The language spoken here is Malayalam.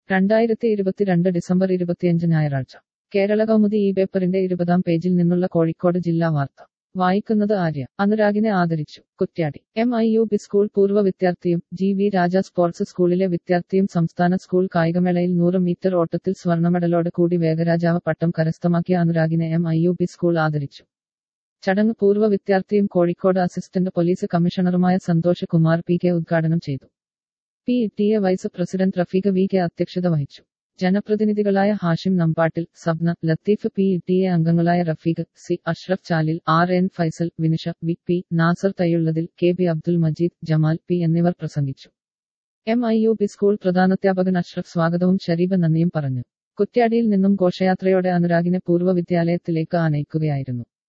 രണ്ടായിരത്തി ഇരുപത്തിരണ്ട് ഡിസംബർ ഇരുപത്തിയഞ്ച് ഞായറാഴ്ച കേരള കൗമുദി ഈ പേപ്പറിന്റെ ഇരുപതാം പേജിൽ നിന്നുള്ള കോഴിക്കോട് ജില്ലാ വാർത്ത വായിക്കുന്നത് ആര്യ അനുരാഗിനെ ആദരിച്ചു Kuttiady M I U B school പൂർവ്വ വിദ്യാർത്ഥിയും ജി വി രാജ സ്പോർട്സ് സ്കൂളിലെ വിദ്യാർത്ഥിയും സംസ്ഥാന സ്കൂൾ കായികമേളയിൽ നൂറ് മീറ്റർ ഓട്ടത്തിൽ സ്വർണമെഡലോട് കൂടി വേഗരാജാവ് പട്ടം കരസ്ഥമാക്കിയ അനുരാഗിനെ M I U B school ആദരിച്ചു ചടങ്ങ് പൂർവ്വ വിദ്യാർത്ഥിയും കോഴിക്കോട് അസിസ്റ്റന്റ് പോലീസ് കമ്മീഷണറുമായ സന്തോഷ് കുമാർ പി കെ ഉദ്ഘാടനം ചെയ്തു P T A vice president Rafeeq V K അധ്യക്ഷത വഹിച്ചു ജനപ്രതിനിധികളായ Hashim Nambattil Sabna Latheef P T A അംഗങ്ങളായ Rafeeq C Ashraf Chalil R N Faisal Vinisha V P Nasar Thayyullathil K B Abdul Majeed Jamal P എന്നിവർ പ്രസംഗിച്ചു M I U B school പ്രധാനാധ്യാപകൻ അഷ്റഫ് സ്വാഗതവും ഷരീബ് നന്ദിയും പറഞ്ഞു കുറ്റ്യാടിയിൽ നിന്നും ഘോഷയാത്രയോടെ അനുരാഗിനെ പൂർവ്വ വിദ്യാലയത്തിലേക്ക് ആനയിക്കുകയായിരുന്നു